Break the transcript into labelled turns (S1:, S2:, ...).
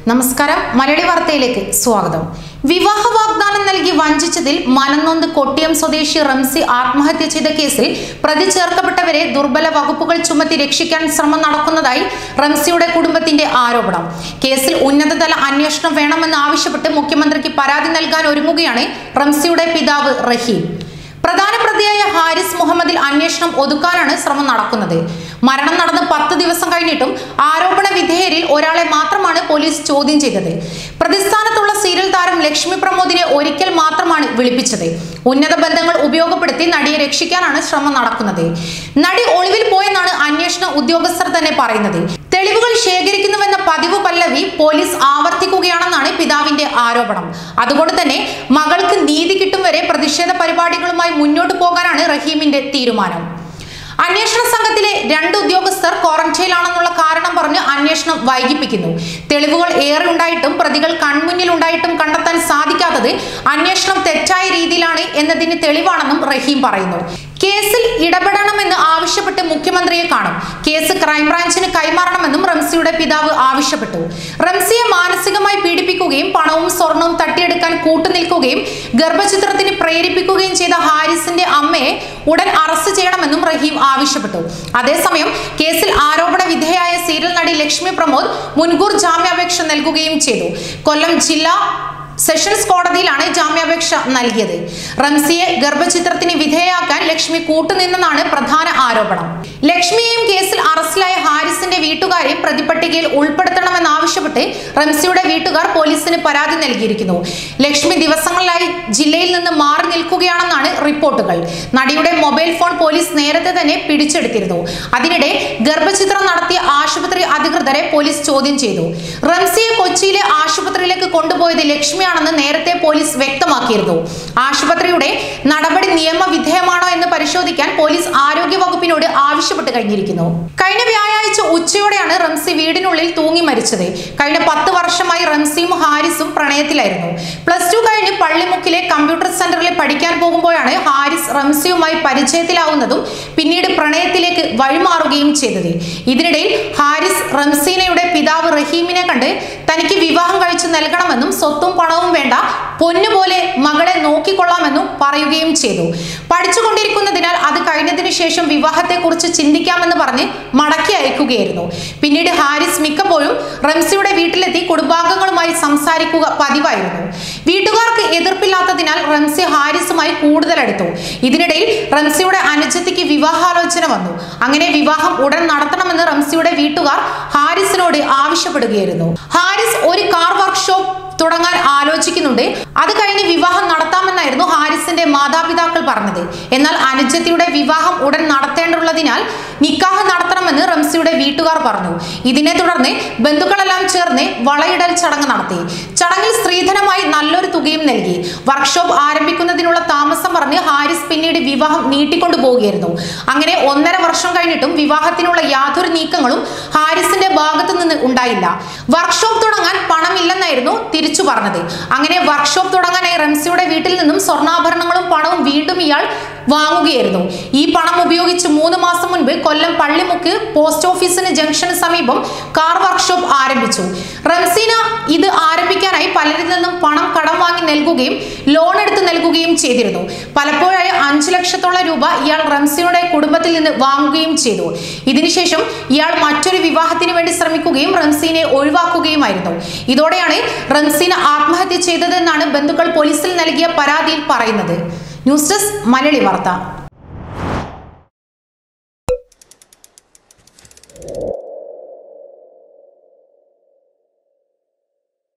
S1: നമസ്കാരം മലയാളി വാർത്തയിലേക്ക് സ്വാഗതം വിവാഹ വാഗ്ദാനം നൽകി വഞ്ചിച്ചതിൽ മനംനൊന്ത് കൊട്ടിയം സ്വദേശി റംസി ആത്മഹത്യ ചെയ്ത കേസിൽ പ്രതി ചേർക്കപ്പെട്ടവരെ ദുർബല വകുപ്പുകൾ ചുമത്തി രക്ഷിക്കാൻ ശ്രമം നടക്കുന്നതായി റംസിയുടെ കുടുംബത്തിന്റെ ആരോപണം കേസിൽ ഉന്നതതല അന്വേഷണം വേണമെന്ന് ആവശ്യപ്പെട്ട് മുഖ്യമന്ത്രിക്ക് പരാതി നൽകാൻ ഒരുങ്ങുകയാണ് റംസിയുടെ പിതാവ് റഹീം പ്രധാന പ്രതിയായ ഹാരിസ് മുഹമ്മദിൽ അന്വേഷണം ഒതുക്കാനാണ് ശ്രമം നടക്കുന്നത് മരണം നടന്ന് പത്ത് ദിവസം കഴിഞ്ഞിട്ടും ആരോപണ വിധേയരിൽ ഒരാളെ മാത്രമാണ് പോലീസ് ചോദ്യം ചെയ്തത് പ്രതിസ്ഥാനത്തുള്ള സീരിയൽ താരം ലക്ഷ്മി പ്രമോദിനെ ഒരിക്കൽ മാത്രമാണ് വിളിപ്പിച്ചത് ഉന്നത ബന്ധങ്ങൾ ഉപയോഗപ്പെടുത്തി നടിയെ രക്ഷിക്കാനാണ് ശ്രമം നടക്കുന്നത് നടി ഒളിവിൽ പോയെന്നാണ് അന്വേഷണ ഉദ്യോഗസ്ഥർ തന്നെ പറയുന്നത് തെളിവുകൾ ശേഖരിക്കുന്നുവെന്ന പതിവ് പല്ലവി പോലീസ് ആവർത്തിക്കുകയാണെന്നാണ് പിതാവിന്റെ ആരോപണം അതുകൊണ്ട് തന്നെ മകൾക്ക് നീതി കിട്ടും വരെ പ്രതിഷേധ പരിപാടികളുമായി മുന്നോട്ട് പോകാനാണ് റഹീമിന്റെ തീരുമാനം അന്വേഷണ സംഘത്തിലെ രണ്ട് ഉദ്യോഗസ്ഥർ ക്വാറന്റൈനിലാണെന്നുള്ള കാരണം പറഞ്ഞ് അന്വേഷണം വൈകിപ്പിക്കുന്നു തെളിവുകൾ ഏറെ ഉണ്ടായിട്ടും പ്രതികൾ കൺമുന്നിൽ ഉണ്ടായിട്ടും കണ്ടെത്താൻ സാധിക്കാത്തത് അന്വേഷണം തെറ്റായ രീതിയിലാണ് എന്നതിന് തെളിവാണെന്നും റഹീം പറയുന്നു കേസിൽ ഇടപെടണമെന്ന് ആവശ്യപ്പെട്ട് മുഖ്യമന്ത്രിയെ കാണും കേസ് ക്രൈംബ്രാഞ്ചിന് കൈമാറണമെന്നും റംസിയുടെ പിതാവ് ആവശ്യപ്പെട്ടു റംസിയെ മാനസികമായി പീഡിപ്പിക്കുകയും പണവും സ്വർണവും തട്ടിയെടുക്കാൻ കൂട്ടുനിൽക്കുകയും ഗർഭചിത്രത്തിന് പ്രേരിപ്പിക്കുകയും ചെയ്ത ഹാരിസിന്റെ അമ്മയെ ഉടൻ അറസ്റ്റ് ചെയ്യണമെന്നും റഹീം ആവശ്യപ്പെട്ടു അതേസമയം കേസിൽ ആരോപണ വിധേയായ സീരിയൽ നടി ലക്ഷ്മി പ്രമോദ് മുൻകൂർ ജാമ്യാപേക്ഷ നൽകുകയും ചെയ്തു കൊല്ലം ജില്ലാ സെഷൻസ് കോടതിയിലാണ് ജാമ്യാപേക്ഷ നൽകിയത് റംസിയെ ഗർഭചിത്രത്തിന് വിധേയയാക്കാൻ ലക്ഷ്മി കൂട്ടുനിന്നെന്നാണ് പ്രധാന ആരോപണം ലക്ഷ്മിയെയും കേസിൽ അറസ്റ്റിലായ ഹാരിസിന്റെ വീട്ടുകാരെ പ്രതിപട്ടികയിൽ ഉൾപ്പെടുത്തണമെന്നാവശ്യപ്പെട്ട് റംസിയുടെ വീട്ടുകാർ പോലീസിന് പരാതി നൽകിയിരിക്കുന്നു ലക്ഷ്മി ദിവസങ്ങളിലായി ജില്ലയിൽ നിന്ന് മാറി നിൽക്കുകയാണെന്നാണ് റിപ്പോർട്ടുകൾ നടിയുടെ മൊബൈൽ ഫോൺ പോലീസ് നേരത്തെ തന്നെ പിടിച്ചെടുത്തിരുന്നു അതിനിടെ ഗർഭചിത്രം നടത്തിയ ആശുപത്രി അധികൃതരെ പോലീസ് ചോദ്യം ചെയ്തു റംസിയെ കൊച്ചിയിലെ ആശുപത്രിയിലേക്ക് കൊണ്ടുപോയത് ലക്ഷ്മിയാണെന്ന് നേരത്തെ പോലീസ് വ്യക്തമാക്കിയിരുന്നു ആശുപത്രിയുടെ നടപടി നിയമവിധേയമാണോ എന്ന് പരിശോധിക്കാൻ പോലീസ് ആരോഗ്യ വകുപ്പിനോട് ആവശ്യപ്പെട്ട് കഴിഞ്ഞിരിക്കുന്നു കഴിഞ്ഞ വ്യാഴാഴ്ച ഉച്ചയോടെയാണ് റംസി വീടിനുള്ളിൽ തൂങ്ങി മരിച്ചത് കഴിഞ്ഞ പത്ത് വർഷമായി റംസിയും ഹാരിസും പ്രണയത്തിലായിരുന്നു പ്ലസ് ടു കഴിഞ്ഞ് പള്ളിമുക്കിലെ കമ്പ്യൂട്ടർ സെന്ററിൽ പഠിക്കാൻ പോകുമ്പോഴാണ് ഹാരിസ് റംസിയുമായി പരിചയത്തിലാവുന്നതും പിന്നീട് പ്രണയത്തിലേക്ക് വഴിമാറുകയും ചെയ്തത് ഇതിനിടയിൽ ഹാരിസ് റംസീനയുടെ പിതാവ് റഹീമിനെ കണ്ട് തനിക്ക് വിവാഹം കഴിച്ചു നൽകണമെന്നും സ്വത്തും പണവും വേണ്ട പൊന്നുപോലെ മകളെ നോക്കിക്കൊള്ളാമെന്നും പറയുകയും ചെയ്തു പഠിച്ചുകൊണ്ടിരിക്കുന്നതിനാൽ അത് കഴിഞ്ഞതിനു ശേഷം വിവാഹത്തെക്കുറിച്ച് ചിന്തിക്കാമെന്ന് പറഞ്ഞ് മടക്കി അയക്കുകയായിരുന്നു പിന്നീട് ഹാരിസ് മിക്കപ്പോഴും റംസിയുടെ വീട്ടിലെത്തി കുടുംബാംഗങ്ങളുമായി സംസാരിക്കുക പതിവായിരുന്നു വീട്ടുകാർക്ക് എതിർപ്പില്ലാത്തതിനാൽ റംസി ഹാരിസുമായി കൂടുതൽ അടുത്തു ഇതിനിടയിൽ റംസിയുടെ അനുജത്തിക്ക് വിവാഹാലോചന വന്നു അങ്ങനെ വിവാഹം ഉടൻ നടത്തണമെന്ന് റംസിയുടെ വീട്ടുകാർ ഹാരിസിനോട് ആവശ്യപ്പെടുകയായിരുന്നു ഹാരിസ് ഒരു കാർ വർക്ക്ഷോപ്പ് തുടങ്ങാൻ ആലോചിക്കുന്നുണ്ട് അത് കഴിഞ്ഞ് വിവാഹം നടത്താമെന്നായിരുന്നു ഹാരിസിന്റെ മാതാപിതാക്കൾ പറഞ്ഞത് എന്നാൽ അനുജത്തിയുടെ വിവാഹം ഉടൻ നടത്തേണ്ടുള്ളതിനാൽ നിക്കാഹ് നടത്തണമെന്ന് റംസിയുടെ വീട്ടുകാർ പറഞ്ഞു ഇതിനെ തുടർന്ന് ബന്ധുക്കളെല്ലാം ചേർന്ന് വളയിടൽ ചടങ്ങ് നടത്തി ചടങ്ങിൽ സ്ത്രീധനമായി നല്ലൊരു തുകയും നൽകി വർക്ക്ഷോപ്പ് ആരംഭിക്കുന്നതിനുള്ള താമസം പറഞ്ഞ് ഹാരിസ് പിന്നീട് വിവാഹം നീട്ടിക്കൊണ്ടു പോവുകയായിരുന്നു അങ്ങനെ ഒന്നര വർഷം കഴിഞ്ഞിട്ടും വിവാഹത്തിനുള്ള യാതൊരു നീക്കങ്ങളും ഹാരിസിന്റെ ഭാഗത്തു നിന്ന് ഉണ്ടായില്ല വർക്ക്ഷോപ്പ് തുടങ്ങാൻ പണമില്ലെന്നായിരുന്നു തിരിച്ചു പറഞ്ഞത് അങ്ങനെ വർക്ക്ഷോപ്പ് തുടങ്ങാനായി റംസിയുടെ വീട്ടിൽ നിന്നും സ്വർണ്ണാഭരണങ്ങളും പണവും വീണ്ടും ഇയാൾ വാങ്ങുകയായിരുന്നു ഈ പണം ഉപയോഗിച്ച് മൂന്ന് മാസം മുൻപ് കൊല്ലം പള്ളിമുക്ക് പോസ്റ്റ് ഓഫീസിന് ജംഗ്ഷന് സമീപം കാർ വർക്ക്ഷോപ്പ് ആരംഭിച്ചു റംസീന ഇത് ആരംഭിക്കാനായി പലരിൽ നിന്നും പണം കടം വാങ്ങി നൽകുകയും ലോൺ എടുത്ത് നൽകുകയും ചെയ്തിരുന്നു പലപ്പോഴായി അഞ്ചു ലക്ഷത്തോളം രൂപ ഇയാൾ റംസീനയുടെ കുടുംബത്തിൽ നിന്ന് വാങ്ങുകയും ചെയ്തു ഇതിനുശേഷം ഇയാൾ മറ്റൊരു വിവാഹത്തിന് വേണ്ടി ശ്രമിക്കുകയും റംസീനെ ഒഴിവാക്കുകയുമായിരുന്നു ഇതോടെയാണ് റംസീന ആത്മഹത്യ ചെയ്തതെന്നാണ് ബന്ധുക്കൾ പോലീസിൽ നൽകിയ പരാതിയിൽ പറയുന്നത് ന്യൂസ് ഡെസ്ക് മലയാളി വാർത്ത